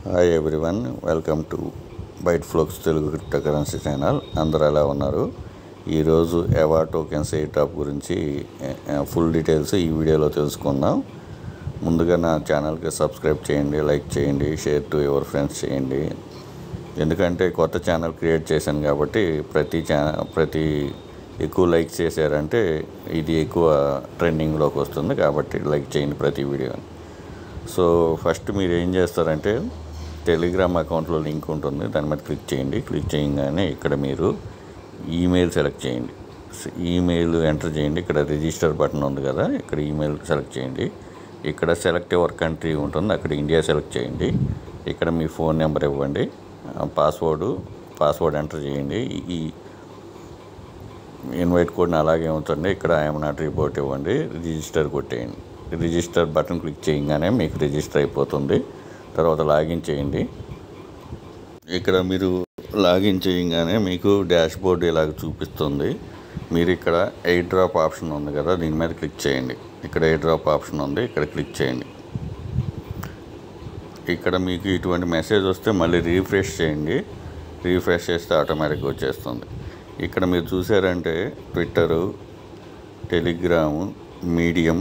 hi everyone welcome to byte flocks Telugu crypto currency channel అందరూ ఎలా ఉన్నారు ఈరోజు ఎవా టోకెన్స్ ఎయిర్ టాప్ గురించి ఫుల్ డీటెయిల్స్ ఈ వీడియోలో తెలుసుకుందాం ముందుగా నా ఛానల్కి సబ్స్క్రైబ్ చేయండి లైక్ చేయండి షేర్ టు యువర్ ఫ్రెండ్స్ చేయండి ఎందుకంటే కొత్త ఛానల్ క్రియేట్ చేశాను కాబట్టి ప్రతి ఛానల్ ప్రతి ఎక్కువ లైక్ చేశారంటే ఇది ఎక్కువ ట్రెండింగ్లోకి వస్తుంది కాబట్టి లైక్ చేయండి ప్రతి వీడియోని సో ఫస్ట్ మీరు ఏం చేస్తారంటే టెలిగ్రామ్ అకౌంట్లో లింక్ ఉంటుంది దాని మీద క్లిక్ చేయండి క్లిక్ చేయగానే ఇక్కడ మీరు ఈమెయిల్ సెలెక్ట్ చేయండి ఈమెయిల్ ఎంటర్ చేయండి ఇక్కడ రిజిస్టర్ బటన్ ఉంది కదా ఇక్కడ ఈమెయిల్ సెలెక్ట్ చేయండి ఇక్కడ సెలెక్ట్ యువర్ కంట్రీ ఉంటుంది అక్కడ ఇండియా సెలెక్ట్ చేయండి ఇక్కడ మీ ఫోన్ నెంబర్ ఇవ్వండి పాస్వర్డ్ పాస్వర్డ్ ఎంటర్ చేయండి ఈ ఇన్వైట్ కోడ్ని అలాగే ఉంచండి ఇక్కడ ఐఎమ్ నాట్ రిపోర్ట్ ఇవ్వండి రిజిస్టర్ కొట్టేయండి రిజిస్టర్ బటన్ క్లిక్ చేయగానే మీకు రిజిస్టర్ అయిపోతుంది తర్వాత లాగిన్ చేయండి ఇక్కడ మీరు లాగిన్ చేయగానే మీకు డాష్ బోర్డ్ ఇలాగ చూపిస్తుంది మీరు ఇక్కడ ఎయిర్ డ్రాప్ ఆప్షన్ ఉంది కదా దీని మీద క్లిక్ చేయండి ఇక్కడ ఎయిర్ డ్రాప్ ఆప్షన్ ఉంది ఇక్కడ క్లిక్ చేయండి ఇక్కడ మీకు ఇటువంటి మెసేజ్ వస్తే మళ్ళీ రీఫ్రెష్ చేయండి రీఫ్రెష్ చేస్తే ఆటోమేటిక్గా వచ్చేస్తుంది ఇక్కడ మీరు చూసారంటే Twitter Telegram medium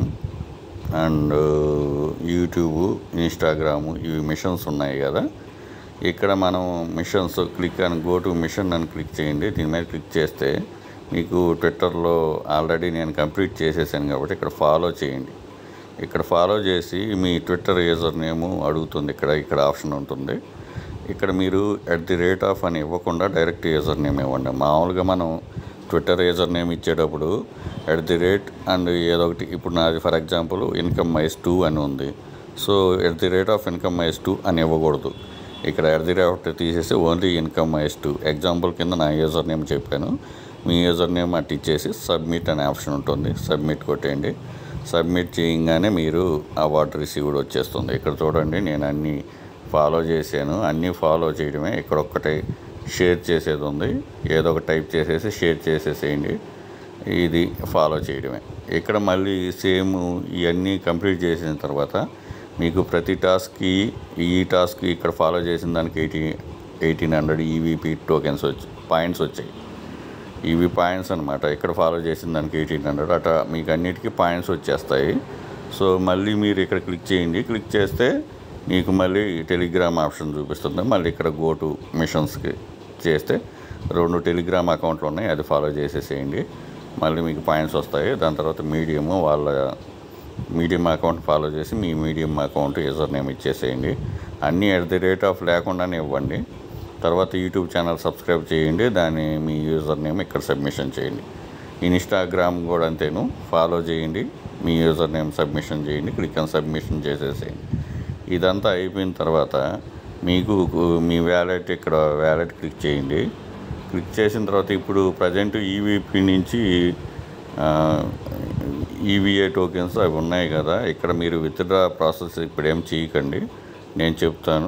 and YouTube Instagram ఇవి మిషన్స్ ఉన్నాయి కదా ఇక్కడ మనం మిషన్స్ క్లిక్ అని గో టు మిషన్ అని క్లిక్ చేయండి దీని మీద క్లిక్ చేస్తే మీకు ట్విట్టర్లో ఆల్రెడీ నేను కంప్లీట్ చేసేసాను కాబట్టి ఇక్కడ ఫాలో చేయండి ఇక్కడ ఫాలో చేసి మీ ట్విట్టర్ యూజర్ నేము అడుగుతుంది ఇక్కడ ఇక్కడ ఆప్షన్ ఉంటుంది ఇక్కడ మీరు ఎట్ ది రేట్ ఆఫ్ అని ఇవ్వకుండా డైరెక్ట్ యూజర్ నేమ్ ఇవ్వండి మామూలుగా మనం ట్విట్టర్ యూజర్ నేమ్ ఇచ్చేటప్పుడు ఎట్ ది రేట్ అండ్ ఏదో ఒకటి ఇప్పుడు నాది for example income mice two అని ఉంది so at the rate of income mice two అని ఇవ్వకూడదు ఇక్కడ ఎట్ ది రేట్ తీసేసి only income mice two example కింద నా యూజర్ నేమ్ చెప్పాను మీ యూజర్ నేమ్ అట్టి ఇచ్చేసి సబ్మిట్ అనే ఆప్షన్ ఉంటుంది సబ్మిట్ కొట్టేయండి సబ్మిట్ చేయగానే మీరు అవార్డు రిసీవ్డ్ వచ్చేస్తుంది ఇక్కడ చూడండి నేను అన్నీ ఫాలో చేశాను అన్నీ ఫాలో చేయడమే ఇక్కడ ఒక్కటే షేర్ చేసేది ఉంది ఏదో ఒక టైప్ చేసేసి షేర్ చేసేసేయండి ఇది ఫాలో చేయడమే ఇక్కడ మళ్ళీ సేమ్ ఇవన్నీ కంప్లీట్ చేసిన తర్వాత మీకు ప్రతి టాస్క్కి ఈ టాస్క్ ఇక్కడ ఫాలో చేసిన దానికి eighty eighteen hundred EVP tokens వచ్చి పాయింట్స్ వచ్చాయి ఇవి పాయింట్స్ అనమాట ఇక్కడ ఫాలో చేసిన దానికి ఎయిటీన్ హండ్రెడ్ అట్లా మీకు అన్నిటికీ పాయింట్స్ వచ్చేస్తాయి సో మళ్ళీ మీరు ఇక్కడ క్లిక్ చేయండి క్లిక్ చేస్తే మీకు మళ్ళీ టెలిగ్రామ్ ఆప్షన్ చూపిస్తుంది మళ్ళీ ఇక్కడ గో టు మిషన్స్కి చేస్తే రెండు టెలిగ్రామ్ అకౌంట్లు ఉన్నాయి అది ఫాలో చేసేసేయండి మళ్ళీ మీకు పాయింట్స్ వస్తాయి దాని తర్వాత మీడియము వాళ్ళ మీడియం అకౌంట్ ఫాలో చేసి మీ మీడియం అకౌంట్ యూజర్ నేమ్ ఇచ్చేసేయండి అన్నీ ఎట్ ది రేట్ ఆఫ్ లేకుండానే ఇవ్వండి తర్వాత యూట్యూబ్ ఛానల్ సబ్స్క్రైబ్ చేయండి దాని మీ యూజర్ నేమ్ ఇక్కడ సబ్మిషన్ చేయండి ఇన్స్టాగ్రామ్ కూడా అంతేను ఫాలో చేయండి మీ యూజర్ నేమ్ సబ్మిషన్ చేయండి క్లిక్ అని సబ్మిషన్ చేసేసేయండి ఇదంతా అయిపోయిన తర్వాత మీకు మీ వ్యాలెట్ ఇక్కడ వ్యాలెట్ క్లిక్ చేయండి క్లిక్ చేసిన తర్వాత ఇప్పుడు ప్రజెంట్ ఈవీపీ నుంచి ఈవీఏ టోకెన్స్ అవి ఉన్నాయి కదా ఇక్కడ మీరు విత్డ్రా ప్రాసెస్ ఇప్పుడు ఏం చేయకండి నేను చెప్తాను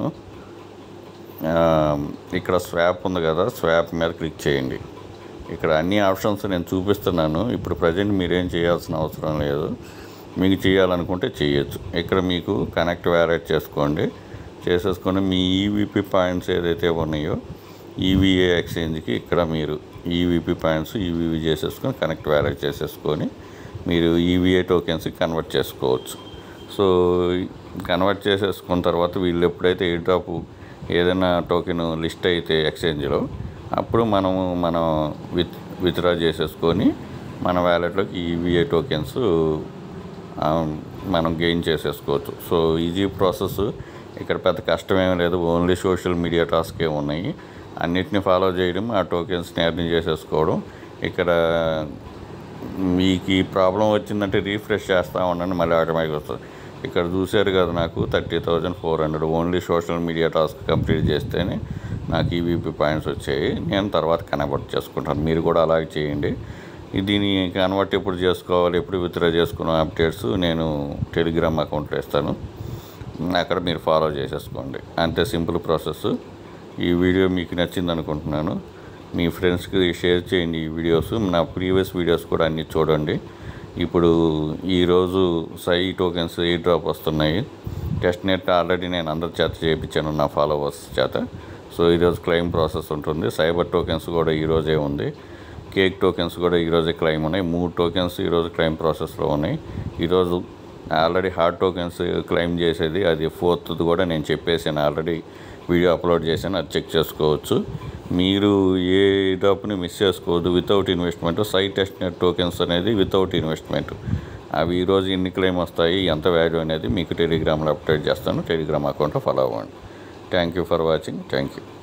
ఇక్కడ స్వాప్ ఉంది కదా స్వాప్ మీద క్లిక్ చేయండి ఇక్కడ అన్ని ఆప్షన్స్ నేను చూపిస్తున్నాను ఇప్పుడు ప్రజెంట్ మీరేం చేయాల్సిన అవసరం లేదు మీకు చేయాలనుకుంటే చేయొచ్చు ఇక్కడ మీకు కనెక్ట్ వ్యాలెట్ చేసుకోండి చేసేసుకొని మీ ఈవీపీ పాయింట్స్ ఏదైతే ఉన్నాయో ఈవీఏ ఎక్స్చేంజ్కి ఇక్కడ మీరు ఈవీపీ పాయింట్స్ ఈవీవీ చేసేసుకొని కనెక్ట్ వ్యాలెట్ చేసేసుకొని మీరు ఈవీఏ టోకెన్స్కి కన్వర్ట్ చేసుకోవచ్చు సో కన్వర్ట్ చేసేసుకున్న తర్వాత వీళ్ళు ఎప్పుడైతే ఎయిర్ డ్రాప్ ఏదైనా టోకెన్ లిస్ట్ అయితే ఎక్స్చేంజ్లో అప్పుడు మనము మనం విత్ విత్డ్రా చేసేసుకొని మన వ్యాలెట్లోకి ఈవీఏ టోకెన్స్ మనం గెయిన్ చేసేసుకోవచ్చు సో ఈజీ ప్రాసెస్ ఇక్కడ పెద్ద కష్టమేం లేదు ఓన్లీ సోషల్ మీడియా టాస్కే ఉన్నాయి అన్నిటిని ఫాలో చేయడం ఆ టోకెన్స్ని ఎర్న్ చేసేసుకోవడం ఇక్కడ మీకు ఈ ప్రాబ్లం వచ్చిందంటే రీఫ్రెష్ చేస్తూ ఉండండి మళ్ళీ ఆటోమేటిక్ వస్తుంది ఇక్కడ చూశారు కదా నాకు thirty thousand four hundred only social media task complete చేస్తేనే నాకు ఈవీపీ పాయింట్స్ వచ్చాయి నేను తర్వాత కన్వర్ట్ చేసుకుంటాను మీరు కూడా అలాగే చేయండి దీన్ని కన్వర్ట్ ఎప్పుడు చేసుకోవాలి ఎప్పుడు విత్డ్రా చేసుకున్న అప్డేట్స్ నేను టెలిగ్రామ్ అకౌంట్లో ఇస్తాను అక్కడ మీరు ఫాలో చేసేసుకోండి అంతే సింపుల్ ప్రాసెస్ ఈ వీడియో మీకు నచ్చింది అనుకుంటున్నాను మీ ఫ్రెండ్స్కి షేర్ చేయండి ఈ వీడియోస్ నా ప్రీవియస్ వీడియోస్ కూడా అన్నీ చూడండి ఇప్పుడు ఈరోజు సై టోకెన్స్ ఎయిర్ డ్రాప్ వస్తున్నాయి టెస్ట్ నెట్ ఆల్రెడీ నేను అందరి చేత చేయించాను నా ఫాలోవర్స్ చేత సో ఈరోజు క్లెయిమ్ ప్రాసెస్ ఉంటుంది సైబర్ టోకెన్స్ కూడా ఈరోజే ఉంది కేక్ టోకెన్స్ కూడా ఈరోజే క్లెయిమ్ ఉన్నాయి మూడు టోకెన్స్ ఈరోజు క్లెయిమ్ ప్రాసెస్లో ఉన్నాయి ఈరోజు ఆల్రెడీ హార్డ్ టోకెన్స్ క్లెయిమ్ చేసేది అది ఫోర్త్ కూడా నేను చెప్పేసాను ఆల్రెడీ వీడియో అప్లోడ్ చేశాను అది చెక్ చేసుకోవచ్చు మీరు ఏ డబ్బుని మిస్ చేసుకోవద్దు వితౌట్ ఇన్వెస్ట్మెంట్ సైట్ టెస్ట్ నెట్ టోకెన్స్ అనేది వితౌట్ ఇన్వెస్ట్మెంట్ అవి ఈరోజు ఎన్ని క్లెయిమ్ వస్తాయి ఎంత వాల్యూ అనేది మీకు టెలిగ్రామ్లో అప్డేట్ చేస్తాను టెలిగ్రామ్ అకౌంట్లో ఫాలో అవ్వండి thank you for watching thank you